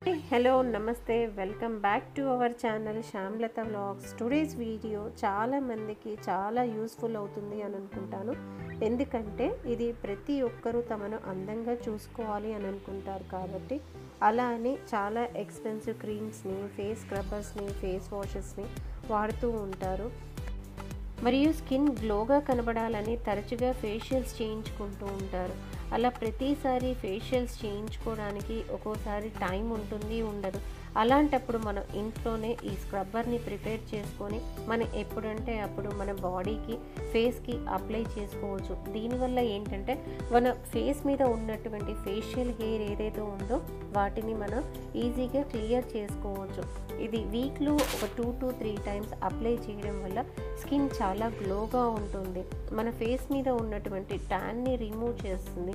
hello నమస్తే welcome back to our channel Shyamalatha vlogs today's video చాలా మందికి చాలా యూస్ఫుల్ అవుతుంది అని అనుకుంటాను ఎందుకంటే ఇది ప్రతి ఒక్కరూ తమను అందంగా చూసుకోవాలి అని అనుకుంటారు కాబట్టి అలా అని చాలా ఎక్స్పెన్సివ్ క్రీమ్స్ని ఫేస్ స్క్రబ్బర్స్ని ఫేస్ వాషెస్ని వాడుతూ ఉంటారు మరియు స్కిన్ గ్లోగా కనబడాలని తరచుగా ఫేషియల్స్ చేయించుకుంటూ ఉంటారు అలా ప్రతిసారి ఫేషియల్స్ చేయించుకోవడానికి ఒక్కోసారి టైం ఉంటుంది ఉండదు అలాంటప్పుడు మనం ఇంట్లోనే ఈ స్క్రబ్బర్ని ప్రిపేర్ చేసుకొని మనం ఎప్పుడంటే అప్పుడు మన బాడీకి ఫేస్కి అప్లై చేసుకోవచ్చు దీనివల్ల ఏంటంటే మన ఫేస్ మీద ఉన్నటువంటి ఫేషియల్ హెయిర్ ఏదైతే ఉందో వాటిని మనం ఈజీగా క్లియర్ చేసుకోవచ్చు ఇది వీక్లో ఒక two to three times apply చేయడం వల్ల స్కిన్ చాలా గ్లోగా ఉంటుంది మన ఫేస్ మీద ఉన్నటువంటి ట్యాన్ని రిమూవ్ చేస్తుంది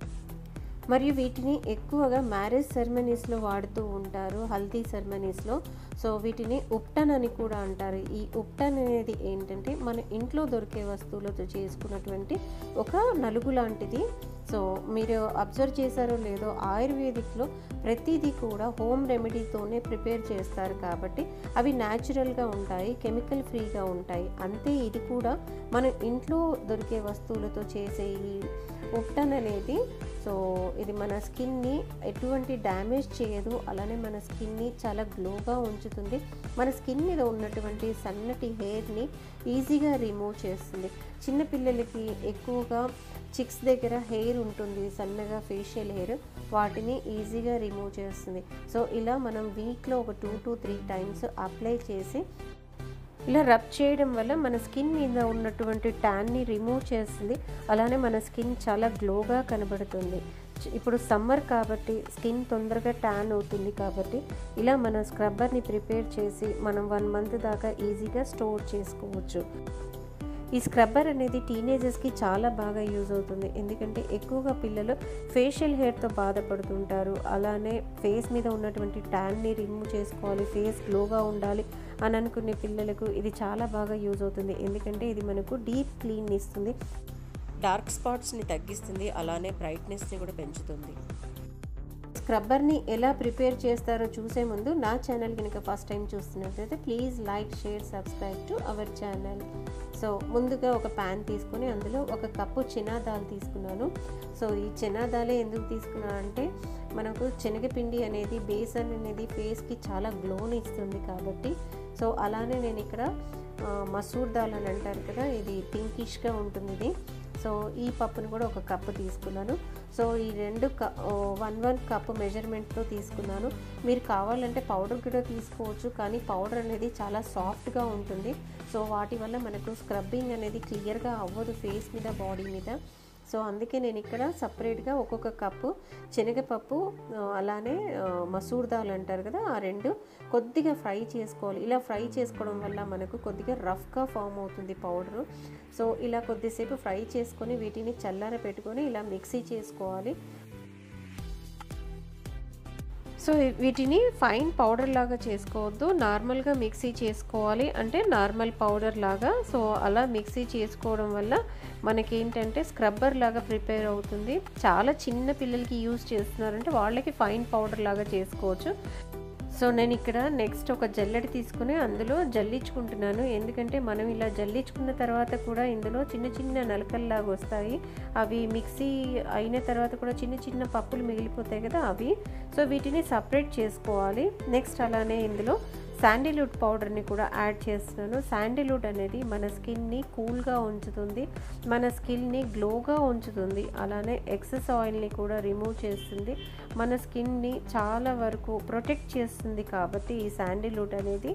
మరియు వీటిని ఎక్కువగా మ్యారేజ్ సెరమనీస్లో వాడుతూ ఉంటారు హల్దీ సెరమనీస్లో సో వీటిని ఉప్టన్ అని కూడా అంటారు ఈ ఉప్టన్ అనేది ఏంటంటే మన ఇంట్లో దొరికే వస్తువులతో చేసుకున్నటువంటి ఒక నలుగు లాంటిది సో మీరు అబ్జర్వ్ చేశారో లేదో ఆయుర్వేదిక్లో ప్రతిదీ కూడా హోమ్ రెమెడీతోనే ప్రిపేర్ చేస్తారు కాబట్టి అవి న్యాచురల్గా ఉంటాయి కెమికల్ ఫ్రీగా ఉంటాయి అంతే ఇది కూడా మన ఇంట్లో దొరికే వస్తువులతో చేసే ఈ ఉప్టన్ అనేది సో ఇది మన స్కిన్ని ఎటువంటి డ్యామేజ్ చేయదు అలానే మన స్కిన్ని చాలా గ్లోగా ఉంచుతుంది మన స్కిన్ మీద ఉన్నటువంటి సన్నటి హెయిర్ని ఈజీగా రిమూవ్ చేస్తుంది చిన్నపిల్లలకి ఎక్కువగా చిక్స్ దగ్గర హెయిర్ ఉంటుంది సన్నగా ఫేషియల్ హెయిర్ వాటిని ఈజీగా రిమూవ్ చేస్తుంది సో ఇలా మనం వీక్లో ఒక two to three times apply చేసి ఇలా రబ్ చేయడం వల్ల మన స్కిన్ మీద ఉన్నటువంటి ట్యాన్ని రిమూవ్ చేస్తుంది అలానే మన స్కిన్ చాలా గ్లోగా కనబడుతుంది ఇప్పుడు సమ్మర్ కాబట్టి స్కిన్ తొందరగా ట్యాన్ అవుతుంది కాబట్టి ఇలా మన స్క్రబ్బర్ని ప్రిపేర్ చేసి మనం వన్ మంత్ దాకా ఈజీగా స్టోర్ చేసుకోవచ్చు ఈ స్క్రబ్బర్ అనేది టీనేజర్స్కి చాలా బాగా యూజ్ అవుతుంది ఎందుకంటే ఎక్కువగా పిల్లలు ఫేషియల్ హెయిర్తో బాధపడుతుంటారు అలానే ఫేస్ మీద ఉన్నటువంటి ట్యాన్ని రిమూవ్ చేసుకోవాలి ఫేస్ గ్లోగా ఉండాలి అని అనుకునే పిల్లలకు ఇది చాలా బాగా యూజ్ అవుతుంది ఎందుకంటే ఇది మనకు డీప్ క్లీన్ ఇస్తుంది డార్క్ స్పాట్స్ని తగ్గిస్తుంది అలానే బ్రైట్నెస్ని కూడా పెంచుతుంది స్క్రబ్బర్ని ఎలా ప్రిపేర్ చేస్తారో చూసే ముందు నా ఛానల్ కనుక ఫస్ట్ టైం చూస్తున్నట్లయితే please like share subscribe to our channel so ముందుగా ఒక ప్యాన్ తీసుకొని అందులో ఒక కప్పు చినాదాల్ తీసుకున్నాను సో ఈ చినాదాలే ఎందుకు తీసుకున్నాను అంటే మనకు శనగపిండి అనేది బేసన్ అనేది ఫేస్కి చాలా గ్లోని ఇస్తుంది కాబట్టి సో అలానే నేను ఇక్కడ మసూర్ దాల్ అని అంటారు కదా ఇది పింకిష్గా ఉంటుంది ఇది సో ఈ పప్పును కూడా ఒక కప్పు తీసుకున్నాను సో ఈ రెండు క వన్ వన్ కప్పు మెజర్మెంట్తో తీసుకున్నాను మీరు కావాలంటే పౌడర్ కూడా తీసుకోవచ్చు కానీ పౌడర్ అనేది చాలా సాఫ్ట్గా ఉంటుంది సో వాటి వల్ల మనకు స్క్రబ్బింగ్ అనేది క్లియర్గా అవ్వదు ఫేస్ మీద బాడీ మీద సో అందుకే నేను ఇక్కడ సపరేట్గా ఒక్కొక్క కప్పు శనగపప్పు అలానే మసూర్ దాల్ అంటారు కదా ఆ రెండు కొద్దిగా ఫ్రై చేసుకోవాలి ఇలా ఫ్రై చేసుకోవడం వల్ల మనకు కొద్దిగా రఫ్గా ఫామ్ అవుతుంది పౌడరు సో ఇలా కొద్దిసేపు ఫ్రై చేసుకొని వీటిని చల్లార పెట్టుకొని ఇలా మిక్సీ చేసుకోవాలి సో వీటిని ఫైన్ పౌడర్ లాగా చేసుకోవద్దు నార్మల్గా మిక్సీ చేసుకోవాలి అంటే నార్మల్ పౌడర్ లాగా సో అలా మిక్సీ చేసుకోవడం వల్ల మనకేంటంటే స్క్రబ్బర్ లాగా ప్రిపేర్ అవుతుంది చాలా చిన్న పిల్లలకి యూజ్ చేస్తున్నారంటే వాళ్ళకి ఫైన్ పౌడర్ లాగా చేసుకోవచ్చు సో నేను ఇక్కడ నెక్స్ట్ ఒక జల్లెడ తీసుకుని అందులో జల్లించుకుంటున్నాను ఎందుకంటే మనం ఇలా జల్లించుకున్న తర్వాత కూడా ఇందులో చిన్న చిన్న నలకల్లాగా వస్తాయి అవి మిక్సీ అయిన తర్వాత కూడా చిన్న చిన్న పప్పులు మిగిలిపోతాయి కదా అవి సో వీటిని సపరేట్ చేసుకోవాలి నెక్స్ట్ అలానే ఇందులో శాండిల్వుడ్ పౌడర్ని కూడా యాడ్ చేస్తున్నాను శాండిల్వుడ్ అనేది మన స్కిన్ని కూల్గా ఉంచుతుంది మన స్కిన్ని గ్లోగా ఉంచుతుంది అలానే ఎక్సెస్ ఆయిల్ని కూడా రిమూవ్ చేస్తుంది మన స్కిన్ని చాలా వరకు ప్రొటెక్ట్ చేస్తుంది కాబట్టి ఈ శాండిల్వుడ్ అనేది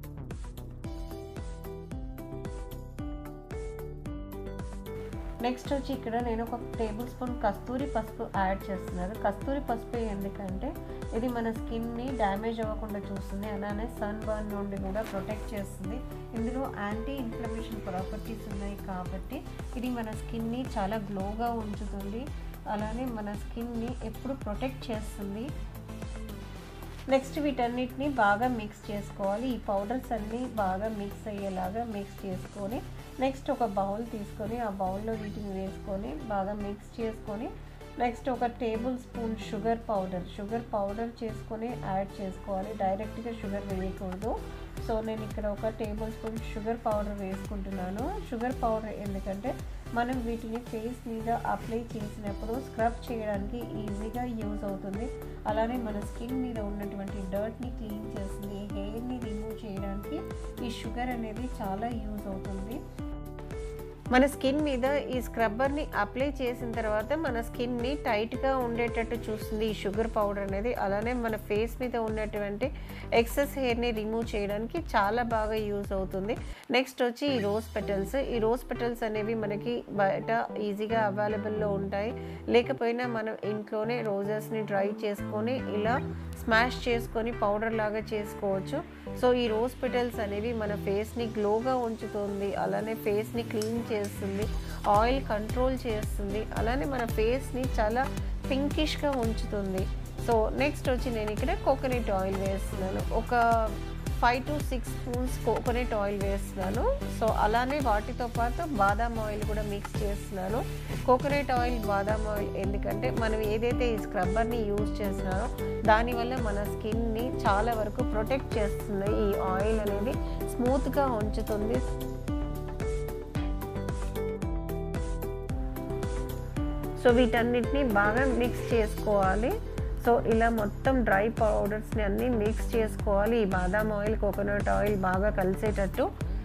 నెక్స్ట్ వచ్చి ఇక్కడ నేను ఒక టేబుల్ స్పూన్ కస్తూరి పసుపు యాడ్ చేస్తున్నాను కస్తూరి పసుపు ఎందుకంటే ఇది మన స్కిన్ని డ్యామేజ్ అవ్వకుండా చూస్తుంది అలానే సన్ బర్న్ నుండి కూడా ప్రొటెక్ట్ చేస్తుంది ఇందులో యాంటీ ఇన్ఫ్లమేషన్ ప్రాపర్టీస్ ఉన్నాయి కాబట్టి ఇది మన స్కిన్ని చాలా గ్లోగా ఉంచుతుంది అలానే మన స్కిన్ని ఎప్పుడు ప్రొటెక్ట్ చేస్తుంది నెక్స్ట్ వీటన్నిటిని బాగా మిక్స్ చేసుకోవాలి ఈ పౌడర్స్ అన్నీ బాగా మిక్స్ అయ్యేలాగా మిక్స్ చేసుకొని నెక్స్ట్ ఒక బౌల్ తీసుకొని ఆ బౌల్లో వీటిని వేసుకొని బాగా మిక్స్ చేసుకొని నెక్స్ట్ ఒక tablespoon sugar powder sugar powder చేసుకొని యాడ్ చేసుకోవాలి డైరెక్ట్గా షుగర్ వేయకూడదు సో నేను ఇక్కడ ఒక టేబుల్ స్పూన్ షుగర్ పౌడర్ వేసుకుంటున్నాను షుగర్ పౌడర్ ఎందుకంటే మనం వీటిని ఫేస్ మీద అప్లై చేసినప్పుడు స్క్రబ్ చేయడానికి ఈజీగా యూజ్ అవుతుంది అలానే మన స్కిన్ మీద ఉన్నటువంటి డర్ట్ని క్లీన్ చేస్తుంది హెయిర్ని రిమూవ్ చేయడానికి ఈ షుగర్ అనేది చాలా యూజ్ అవుతుంది మన స్కిన్ మీద ఈ స్క్రబ్బర్ని అప్లై చేసిన తర్వాత మన స్కిన్ని టైట్గా ఉండేటట్టు చూస్తుంది ఈ షుగర్ పౌడర్ అనేది అలానే మన ఫేస్ మీద ఉన్నటువంటి ఎక్సెస్ హెయిర్ని రిమూవ్ చేయడానికి చాలా బాగా యూజ్ అవుతుంది నెక్స్ట్ వచ్చి ఈ రోజ్ పెటల్స్ ఈ రోజ్ పెటల్స్ అనేవి మనకి బయట ఈజీగా అవైలబుల్లో ఉంటాయి లేకపోయినా మనం ఇంట్లోనే రోజెస్ని డ్రై చేసుకొని ఇలా స్మాష్ చేసుకొని పౌడర్ లాగా చేసుకోవచ్చు సో ఈ రోజ్ పెటల్స్ అనేవి మన ఫేస్ని గ్లోగా ఉంచుతుంది అలానే ఫేస్ని క్లీన్ చేస్తుంది ఆయిల్ కంట్రోల్ చేస్తుంది అలానే మన ఫేస్ని చాలా పింకిష్గా ఉంచుతుంది సో నెక్స్ట్ వచ్చి నేను ఇక్కడ కోకోనట్ ఆయిల్ వేస్తున్నాను ఒక five to six spoons coconut oil వేస్తున్నాను సో అలానే వాటితో పాటు బాదాం ఆయిల్ కూడా మిక్స్ చేస్తున్నాను కోకోనట్ ఆయిల్ బాదాం ఆయిల్ ఎందుకంటే మనం ఏదైతే ఈ స్క్రబ్బర్ని యూజ్ చేస్తున్నారో దానివల్ల మన స్కిన్ని చాలా వరకు ప్రొటెక్ట్ చేస్తుంది ఈ ఆయిల్ అనేది స్మూత్గా ఉంచుతుంది సో వీటన్నిటిని బాగా మిక్స్ చేసుకోవాలి సో ఇలా మొత్తం డ్రై పౌడర్స్ని అన్నీ మిక్స్ చేసుకోవాలి ఈ బాదాం ఆయిల్ కోకోనట్ ఆయిల్ బాగా కలిసేటట్టు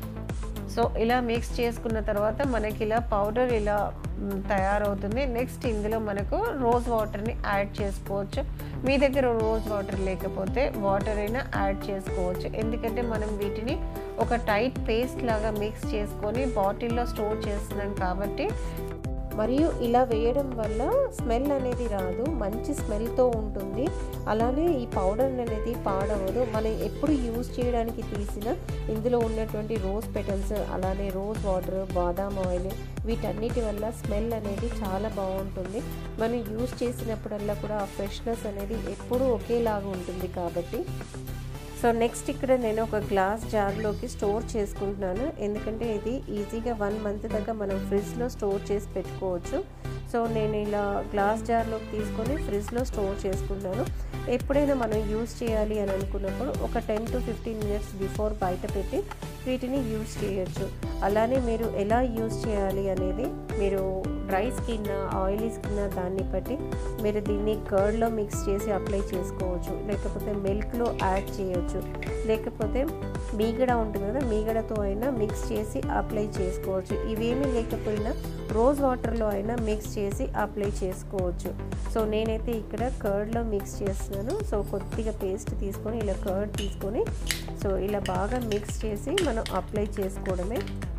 సో ఇలా మిక్స్ చేసుకున్న తర్వాత మనకి ఇలా పౌడర్ ఇలా మ్, తయారవుతుంది నెక్స్ట్ ఇందులో మనకు రోజ్ వాటర్ని యాడ్ చేసుకోవచ్చు మీ దగ్గర రోజ్ వాటర్ లేకపోతే వాటర్ అయినా యాడ్ చేసుకోవచ్చు ఎందుకంటే మనం వీటిని ఒక టైట్ పేస్ట్ లాగా మిక్స్ చేసుకొని బాటిల్లో స్టోర్ చేస్తున్నాం కాబట్టి మరియు ఇలా వేయడం వల్ల స్మెల్ అనేది రాదు మంచి స్మెల్తో ఉంటుంది అలానే ఈ పౌడర్ అనేది పాడవదు మనం ఎప్పుడు యూజ్ చేయడానికి తీసిన ఇందులో ఉన్నటువంటి రోజ్ పెటల్స్ అలానే రోజ్ వాటర్ బాదాం ఆయిల్ వీటన్నిటి వల్ల స్మెల్ అనేది చాలా బాగుంటుంది మనం యూజ్ చేసినప్పుడల్లా కూడా ఆ ఫ్రెష్నెస్ అనేది ఎప్పుడూ ఒకేలాగా ఉంటుంది కాబట్టి సో నెక్స్ట్ ఇక్కడ నేను ఒక గ్లాస్ జార్లోకి స్టోర్ చేసుకుంటున్నాను ఎందుకంటే ఇది ఈజీగా వన్ మంత్ దాకా మనం ఫ్రిడ్జ్లో స్టోర్ చేసి పెట్టుకోవచ్చు సో నేను ఇలా గ్లాస్ జార్లోకి తీసుకొని ఫ్రిడ్జ్లో స్టోర్ చేసుకుంటున్నాను ఎప్పుడైనా మనం యూస్ చేయాలి అని అనుకున్నప్పుడు ఒక ten to fifteen minutes before బయట పెట్టి వీటిని యూస్ చేయొచ్చు అలానే మీరు ఎలా యూస్ చేయాలి అనేది మీరు డ్రై స్కిన్ ఆయిలీ స్కిన్ దాన్ని బట్టి మీరు దీన్ని కర్డ్లో మిక్స్ చేసి అప్లై చేసుకోవచ్చు లేకపోతే మిల్క్లో యాడ్ చేయొచ్చు లేకపోతే మీగడ ఉంటుంది కదా మీగడతో అయినా మిక్స్ చేసి అప్లై చేసుకోవచ్చు ఇవేమీ లేకపోయినా రోజ్ వాటర్లో అయినా మిక్స్ చేసి అప్లై చేసుకోవచ్చు సో నేనైతే ఇక్కడ కర్డ్లో మిక్స్ చేస్తున్నాను సో కొద్దిగా పేస్ట్ తీసుకొని ఇలా కర్డ్ తీసుకొని సో ఇలా బాగా మిక్స్ చేసి మనం అప్లై చేసుకోవడమే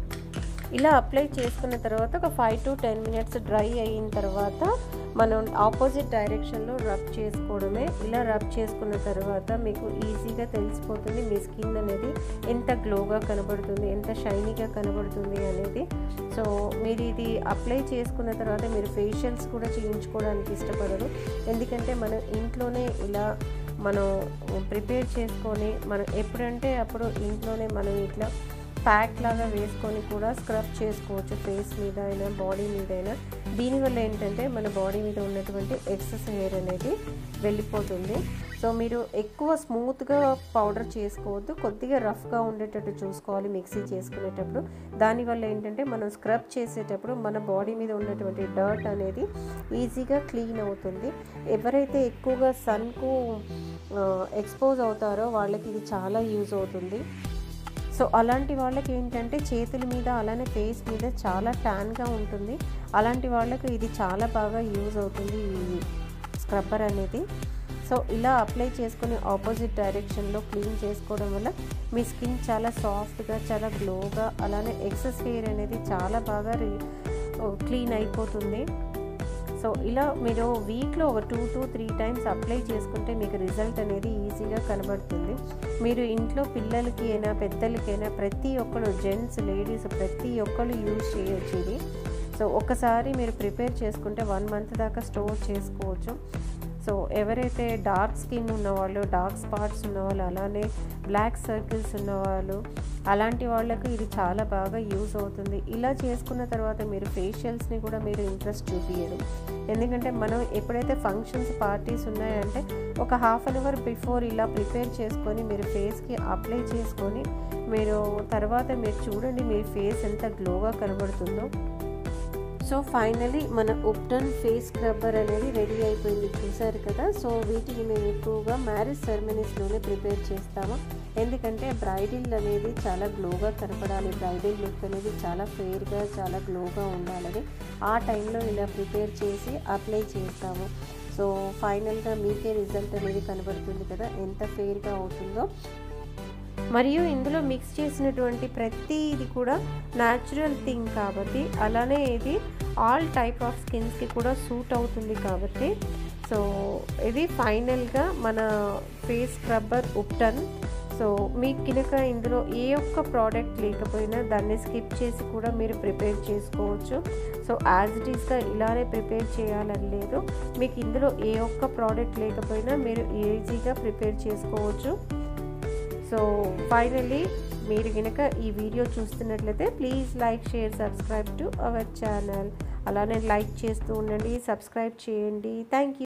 ఇలా అప్లై చేసుకున్న తర్వాత ఒక five to ten minutes dry అయిన తర్వాత మనం ఆపోజిట్ డైరెక్షన్లో రబ్ చేసుకోవడమే ఇలా రబ్ చేసుకున్న తర్వాత మీకు ఈజీగా తెలిసిపోతుంది మీ స్కిన్ అనేది ఎంత గ్లోగా కనబడుతుంది ఎంత షైనీగా కనబడుతుంది అనేది సో మీరు ఇది అప్లై చేసుకున్న తర్వాత మీరు ఫేషియల్స్ కూడా చేయించుకోవడానికి ఇష్టపడరు ఎందుకంటే మనం ఇంట్లోనే ఇలా మనం ప్రిపేర్ చేసుకొని మనం ఎప్పుడంటే అప్పుడు ఇంట్లోనే మనం ఇట్లా ప్యాక్ లాగా వేసుకొని కూడా స్క్రబ్ చేసుకోవచ్చు ఫేస్ మీద అయినా బాడీ మీద అయినా దీనివల్ల ఏంటంటే మన బాడీ మీద ఉన్నటువంటి ఎక్సెస్ హెయిర్ అనేది వెళ్ళిపోతుంది సో మీరు ఎక్కువ స్మూత్గా పౌడర్ చేసుకోవద్దు కొద్దిగా రఫ్గా ఉండేటట్టు చూసుకోవాలి మిక్సీ చేసుకునేటప్పుడు దానివల్ల ఏంటంటే మనం స్క్రబ్ చేసేటప్పుడు మన బాడీ మీద ఉన్నటువంటి డర్ట్ అనేది ఈజీగా క్లీన్ అవుతుంది ఎవరైతే ఎక్కువగా సన్కు ఎక్స్పోజ్ అవుతారో వాళ్ళకి ఇది చాలా యూజ్ అవుతుంది సో అలాంటి వాళ్ళకి ఏంటంటే చేతుల మీద అలానే ఫేస్ మీద చాలా ట్యాన్గా ఉంటుంది అలాంటి వాళ్ళకి ఇది చాలా బాగా యూజ్ అవుతుంది ఈ స్క్రబ్బర్ అనేది సో ఇలా అప్లై చేసుకొని ఆపోజిట్ డైరెక్షన్లో క్లీన్ చేసుకోవడం వల్ల మీ స్కిన్ చాలా సాఫ్ట్గా చాలా గ్లోగా అలానే ఎక్సెస్ హెయిర్ అనేది చాలా బాగా క్లీన్ అయిపోతుంది సో ఇలా మీరు వీక్లో ఒక two to three times apply చేసుకుంటే మీకు రిజల్ట్ అనేది ఈజీగా కనబడుతుంది మీరు ఇంట్లో పిల్లలకి అయినా పెద్దలకైనా ప్రతి ఒక్కరు జెంట్స్ లేడీస్ ప్రతి ఒక్కరు యూజ్ చేయొచ్చు ఇది సో ఒకసారి మీరు ప్రిపేర్ చేసుకుంటే వన్ మంత్ దాకా స్టోర్ చేసుకోవచ్చు సో ఎవరైతే డార్క్ స్కిన్ ఉన్నవాళ్ళు డార్క్ స్పాట్స్ ఉన్నవాళ్ళు అలానే బ్లాక్ సర్కిల్స్ ఉన్నవాళ్ళు అలాంటి వాళ్ళకు ఇది చాలా బాగా యూజ్ అవుతుంది ఇలా చేసుకున్న తర్వాత మీరు ఫేషియల్స్ని కూడా మీరు ఇంట్రెస్ట్ చూపించడం ఎందుకంటే మనం ఎప్పుడైతే ఫంక్షన్స్ పార్టీస్ ఉన్నాయంటే ఒక హాఫ్ అన్ అవర్ బిఫోర్ ఇలా ప్రిపేర్ చేసుకొని మీరు ఫేస్కి అప్లై చేసుకొని మీరు తర్వాత మీరు చూడండి మీ ఫేస్ ఎంత గ్లోగా కనబడుతుందో సో ఫైనలీ మన ఉప్టన్ ఫేస్ స్క్రబ్బర్ అనేది రెడీ అయిపోయింది చూసారు కదా సో వీటిని మేము ఎక్కువగా మ్యారేజ్ సెరమనీస్లోనే ప్రిపేర్ చేస్తాము ఎందుకంటే బ్రైడల్ అనేది చాలా గ్లోగా కనపడాలి బ్రైడల్ లుక్ అనేది చాలా ఫెయిర్గా చాలా గ్లోగా ఉండాలని ఆ టైంలో ఇలా ప్రిపేర్ చేసి అప్లై చేస్తాము సో ఫైనల్గా మీకే రిజల్ట్ అనేది కనబడుతుంది కదా ఎంత ఫెయిర్గా అవుతుందో మరియు ఇందులో మిక్స్ చేసినటువంటి ప్రతిది కూడా న్యాచురల్ థింగ్ కాబట్టి అలానే ఇది ఆల్ టైప్ ఆఫ్ స్కిన్స్కి కూడా సూట్ అవుతుంది కాబట్టి సో ఇది ఫైనల్గా మన ఫేస్ స్క్రబ్బర్ ఉప్టన్ సో మీకు కనుక ఇందులో ఏ ఒక్క ప్రోడక్ట్ లేకపోయినా దాన్ని స్కిప్ చేసి కూడా మీరు ప్రిపేర్ చేసుకోవచ్చు సో యాజ్ ఇట్ ఈస్గా ఇలానే ప్రిపేర్ చేయాలని లేదు మీకు ఇందులో ఏ ఒక్క ప్రోడక్ట్ లేకపోయినా మీరు ఈజీగా ప్రిపేర్ చేసుకోవచ్చు సో ఫైనల్లీ మీరు కనుక ఈ వీడియో చూస్తున్నట్లయితే please like share subscribe to our channel అలానే లైక్ చేస్తూ ఉండండి సబ్స్క్రైబ్ చేయండి థ్యాంక్ యూ